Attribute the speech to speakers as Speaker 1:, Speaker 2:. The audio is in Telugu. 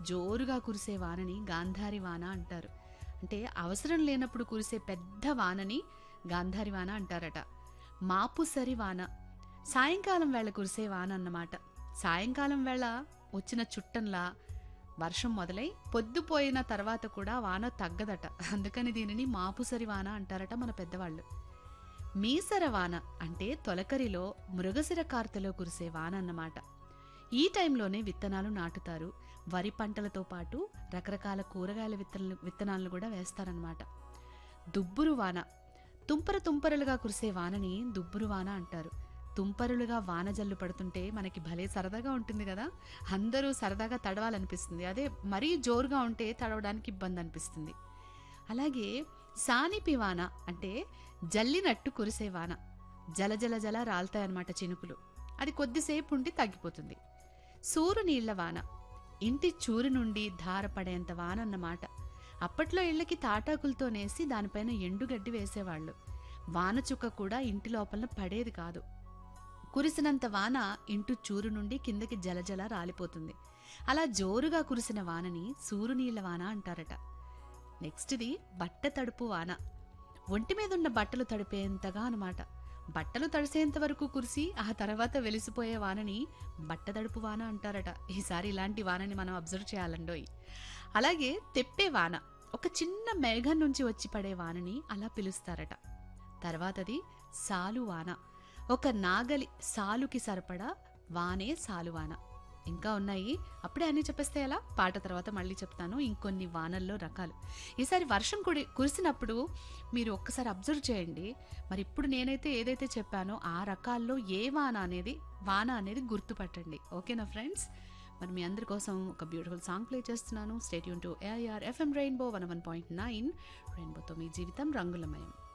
Speaker 1: జోరుగా కురిసే వానని గాంధారి వాన అంటారు అంటే అవసరం లేనప్పుడు కురిసే పెద్ద వానని గాంధారి వాన అంటారట మాపుసరి వాన సాయంకాలం వేళ కురిసే వాన అన్నమాట సాయంకాలం వేళ వచ్చిన చుట్టంలా వర్షం మొదలై పొద్దుపోయిన తర్వాత కూడా వాన తగ్గదట అందుకని దీనిని మాపుసరి వాన అంటారట మన పెద్దవాళ్ళు మీసర వాన అంటే తొలకరిలో మృగశిర కార్తెలో కురిసే వాన అన్నమాట ఈ టైంలోనే విత్తనాలు నాటుతారు వరి పంటలతో పాటు రకరకాల కూరగాయల విత్తనాలు విత్తనాలను కూడా వేస్తారనమాట దుబ్బురు వాన తుంపర తుంపరలుగా కురిసే వానని దుబ్బురు వాన అంటారు తుంపరులుగా వాన జల్లు పడుతుంటే మనకి భలే సరదాగా ఉంటుంది కదా అందరూ సరదాగా తడవాలనిపిస్తుంది అదే మరీ జోరుగా ఉంటే తడవడానికి ఇబ్బంది అనిపిస్తుంది అలాగే సానిపి వాన అంటే జల్లినట్టు కురిసే వాన జల జల జల రాలుతాయన్నమాట చినుకులు అది కొద్దిసేపు ఉండి తగ్గిపోతుంది సూరు నీళ్ల వాన ఇంటి చూరు నుండి ధారపడేంత వాన అన్నమాట అప్పట్లో ఇళ్ళకి తాటాకులతో నేసి దానిపైన ఎండుగడ్డి వేసేవాళ్ళు వాన చుక్క కూడా ఇంటి లోపల పడేది కాదు కురిసినంత వాన ఇంటు చూరు నుండి కిందకి జలజల రాలిపోతుంది అలా జోరుగా కురిసిన వానని సూరు నీళ్ల వాన అంటారట నెక్స్ట్ది బట్ట తడుపు వాన ఒంటి మీద ఉన్న బట్టలు తడిపేంతగా అనమాట బట్టలు తడిసేంత వరకు కురిసి ఆ తర్వాత వెలిసిపోయే వానని బట్ట తడుపు వాన అంటారట ఈసారి ఇలాంటి వానని మనం అబ్జర్వ్ చేయాలండోయ్ అలాగే తెప్పే వాన ఒక చిన్న మేఘం నుంచి వచ్చి పడే వానని అలా పిలుస్తారట తర్వాతది సాలు వాన ఒక నాగలి సాలుకి సరిపడా వానే సాలువాన ఇంకా ఉన్నాయి అప్పుడే అన్ని చెప్పేస్తే ఎలా పాట తర్వాత మళ్ళీ చెప్తాను ఇంకొన్ని వానల్లో రకాలు ఈసారి వర్షం కుడి కురిసినప్పుడు మీరు ఒక్కసారి అబ్జర్వ్ చేయండి మరి ఇప్పుడు నేనైతే ఏదైతే చెప్పానో ఆ రకాల్లో ఏ వాన అనేది వాన అనేది గుర్తుపట్టండి ఓకేనా ఫ్రెండ్స్ మరి మీ అందరి కోసం ఒక బ్యూటిఫుల్ సాంగ్ ప్లే చేస్తున్నాను స్టేట్ యూన్ to AIR FM Rainbow one one point nine రెయిన్బోతో మీ జీవితం రంగులమయం